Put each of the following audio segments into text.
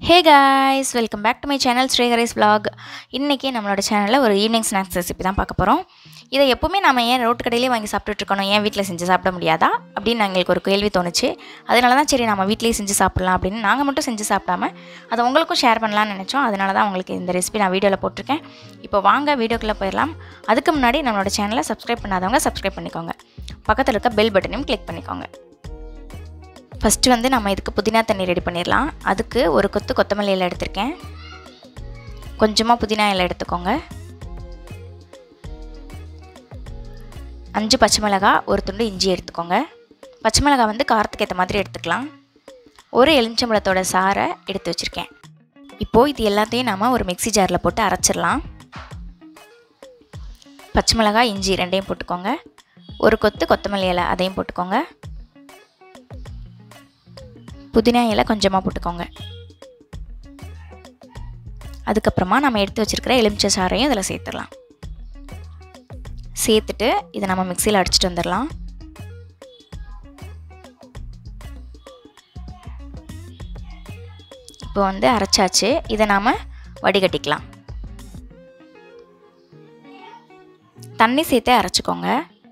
hey guys welcome back to my channel Srihari's vlog இன்றைக்கி நம்மளோட சேனலில் ஒரு ஈவினிங் ஸ்நாக்ஸ் ரெசிபி தான் பார்க்க போகிறோம் இதை எப்போவுமே நம்ம ஏன் ரோட்டு கடையிலே வாங்கி சாப்பிட்டுட்டு இருக்கணும் ஏன் வீட்டில் செஞ்சு சாப்பிட முடியாதா அப்படின்னு எங்களுக்கு ஒரு கேள்வி தோணுச்சு அதனால தான் சரி நம்ம வீட்டிலேயே செஞ்சு சாப்பிட்லாம் அப்படின்னு நாங்கள் மட்டும் செஞ்சு சாப்பிடாம அதை உங்களுக்கும் ஷேர் பண்ணலாம்னு நினச்சோம் அதனால தான் உங்களுக்கு இந்த ரெசிபி நான் வீடியோவில் போட்டிருக்கேன் இப்போ வாங்க வீடியோக்குள்ளே போயிடலாம் அதுக்கு முன்னாடி நம்மளோட சேனலை சப்ஸ்கிரைப் பண்ணாதவங்க சப்ஸ்கிரைப் பண்ணிக்கோங்க பக்கத்தில் இருக்க பெல் பட்டனையும் கிளிக் பண்ணிக்கோங்க ஃபஸ்ட்டு வந்து நம்ம இதுக்கு புதினா தண்ணி ரெடி பண்ணிடலாம் அதுக்கு ஒரு கொத்து கொத்தமல்லி இலை எடுத்திருக்கேன் கொஞ்சமாக புதினா இலை எடுத்துக்கோங்க அஞ்சு பச்சை மிளகா ஒரு துண்டு இஞ்சி எடுத்துக்கோங்க பச்சை மிளகா வந்து காரத்துக்கு ஏற்ற மாதிரி எடுத்துக்கலாம் ஒரு எலுமிச்சம்பழத்தோட சாறை எடுத்து வச்சுருக்கேன் இப்போது இது எல்லாத்தையும் நாம் ஒரு மிக்ஸி ஜாரில் போட்டு அரைச்சிடலாம் பச்சை மிளகாய் இஞ்சி ரெண்டையும் போட்டுக்கோங்க ஒரு கொத்து கொத்தமல்லி இலை அதையும் போட்டுக்கோங்க புதினா இலை கொஞ்சமாக போட்டுக்கோங்க அதுக்கப்புறமா நம்ம எடுத்து வச்சுருக்கிற எலுமிச்சை சாறையும் இதில் சேர்த்துடலாம் சேர்த்துட்டு இதை நம்ம மிக்சியில் அடிச்சிட்டு வந்துடலாம் இப்போ வந்து அரைச்சாச்சு இதை நாம் வடிகட்டிக்கலாம் தண்ணி சேர்த்தே அரைச்சிக்கோங்க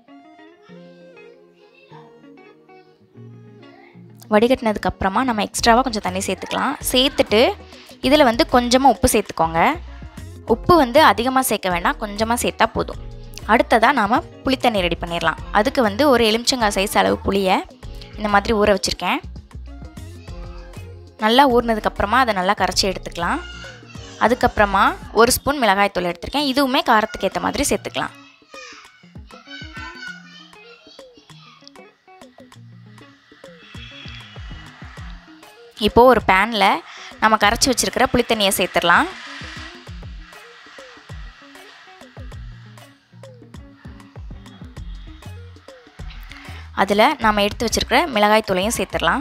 வடிகட்டினதுக்கு அப்புறமா நம்ம எக்ஸ்ட்ராவாக கொஞ்சம் தண்ணி சேர்த்துக்கலாம் சேர்த்துட்டு இதில் வந்து கொஞ்சமாக உப்பு சேர்த்துக்கோங்க உப்பு வந்து அதிகமாக சேர்க்க வேண்டாம் கொஞ்சமாக சேர்த்தா போதும் அடுத்ததாக நாம் புளித்தண்ணி ரெடி பண்ணிடலாம் அதுக்கு வந்து ஒரு எலுமிச்சங்காய் சைஸ் அளவு புளியை இந்த மாதிரி ஊற வச்சுருக்கேன் நல்லா ஊறினதுக்கப்புறமா அதை நல்லா கரைச்சி எடுத்துக்கலாம் அதுக்கப்புறமா ஒரு ஸ்பூன் மிளகாய்த்தூள் எடுத்திருக்கேன் இதுவுமே காரத்துக்கு ஏற்ற மாதிரி சேர்த்துக்கலாம் இப்போது ஒரு பேனில் நம்ம கரைச்சி வச்சுருக்கிற புளித்தண்ணியை சேர்த்துடலாம் அதில் நாம் எடுத்து வச்சுருக்கிற மிளகாய் தூளையும் சேர்த்துடலாம்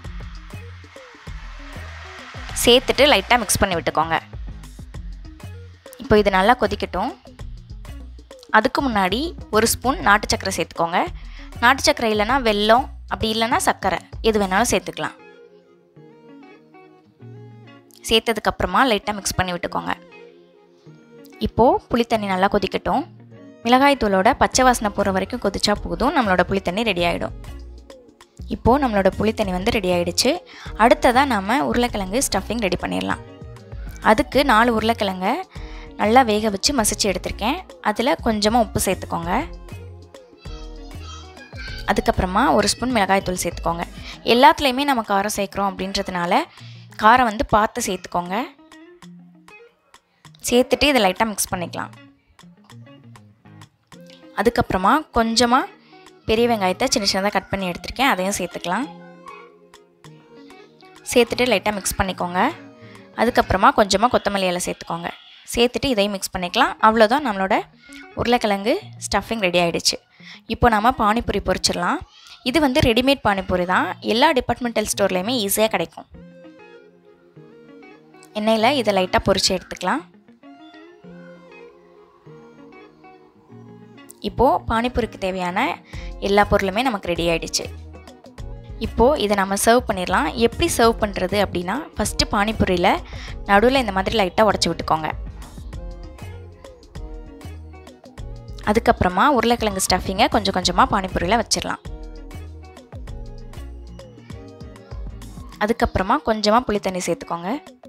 சேர்த்துட்டு லைட்டாக மிக்ஸ் பண்ணி விட்டுக்கோங்க இப்போ இது நல்லா கொதிக்கட்டும் அதுக்கு முன்னாடி ஒரு ஸ்பூன் நாட்டு சக்கரை சேர்த்துக்கோங்க நாட்டு சக்கரை இல்லைன்னா வெல்லம் அப்படி இல்லைன்னா சர்க்கரை எது வேணாலும் சேர்த்துக்கலாம் சேர்த்ததுக்கப்புறமா லைட்டாக மிக்ஸ் பண்ணி விட்டுக்கோங்க இப்போது புளித்தண்ணி நல்லா கொதிக்கட்டும் மிளகாய் தூளோட பச்சை வாசனை போகிற வரைக்கும் கொதிச்சா போதும் நம்மளோட புளித்தண்ணி ரெடி ஆகிடும் இப்போது நம்மளோட புளித்தண்ணி வந்து ரெடி ஆகிடுச்சு அடுத்ததாக நம்ம உருளைக்கிழங்கு ஸ்டஃபிங் ரெடி பண்ணிடலாம் அதுக்கு நாலு உருளைக்கிழங்க நல்லா வேக வச்சு மசிச்சு எடுத்திருக்கேன் அதில் கொஞ்சமாக உப்பு சேர்த்துக்கோங்க அதுக்கப்புறமா ஒரு ஸ்பூன் மிளகாய்த்தூள் சேர்த்துக்கோங்க எல்லாத்துலேயுமே நம்ம காரம் சேர்க்குறோம் அப்படின்றதுனால காரம் வந்து பார்த்து சேர்த்துக்கோங்க சேர்த்துட்டு இதை லைட்டாக மிக்ஸ் பண்ணிக்கலாம் அதுக்கப்புறமா கொஞ்சமாக பெரிய வெங்காயத்தை சின்ன சின்னதாக கட் பண்ணி எடுத்திருக்கேன் அதையும் சேர்த்துக்கலாம் சேர்த்துட்டு லைட்டாக மிக்ஸ் பண்ணிக்கோங்க அதுக்கப்புறமா கொஞ்சமாக கொத்தமல்லி இலை சேர்த்துக்கோங்க சேர்த்துட்டு இதையும் மிக்ஸ் பண்ணிக்கலாம் அவ்வளோதான் நம்மளோட உருளைக்கிழங்கு ஸ்டஃபிங் ரெடி ஆகிடுச்சு இப்போ நாம் பானிபூரி பொரிச்சிடலாம் இது வந்து ரெடிமேட் பானிபூரி தான் எல்லா டிபார்ட்மெண்டல் ஸ்டோர்லேயுமே ஈஸியாக கிடைக்கும் எண்ணெயில் இதை லைட்டாக பொரிச்சு எடுத்துக்கலாம் இப்போது பானிபூரிக்கு தேவையான எல்லா பொருளுமே நமக்கு ரெடி ஆகிடுச்சு இப்போது இதை நம்ம சர்வ் பண்ணிடலாம் எப்படி சர்வ் பண்ணுறது அப்படின்னா ஃபஸ்ட்டு பானிபூரியில் நடுவில் இந்த மாதிரி லைட்டாக உடச்சி விட்டுக்கோங்க அதுக்கப்புறமா உருளைக்கிழங்கு ஸ்டஃபிங்கை கொஞ்சம் கொஞ்சமாக பானிபூரியில் வச்சிடலாம் அதுக்கப்புறமா கொஞ்சமாக புளித்தண்ணி சேர்த்துக்கோங்க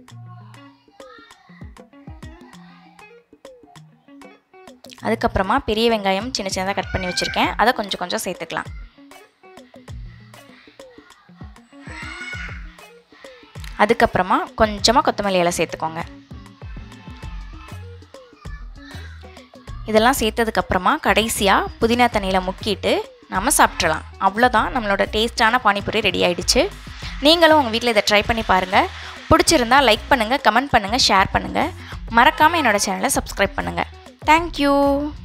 அதுக்கப்புறமா பெரிய வெங்காயம் சின்ன சின்னதாக கட் பண்ணி வச்சுருக்கேன் அதை கொஞ்சம் கொஞ்சம் சேர்த்துக்கலாம் அதுக்கப்புறமா கொஞ்சமாக கொத்தமல்லி இலை சேர்த்துக்கோங்க இதெல்லாம் சேர்த்ததுக்கப்புறமா கடைசியாக புதினா தண்ணியில் முக்கிட்டு நம்ம சாப்பிட்றலாம் அவ்வளோதான் நம்மளோட டேஸ்ட்டான பானிபூரி ரெடி ஆகிடுச்சு நீங்களும் உங்கள் வீட்டில் இதை ட்ரை பண்ணி பாருங்கள் பிடிச்சிருந்தா லைக் பண்ணுங்கள் கமெண்ட் பண்ணுங்கள் ஷேர் பண்ணுங்கள் மறக்காமல் என்னோடய சேனலை சப்ஸ்கிரைப் பண்ணுங்கள் தேங்க்யூ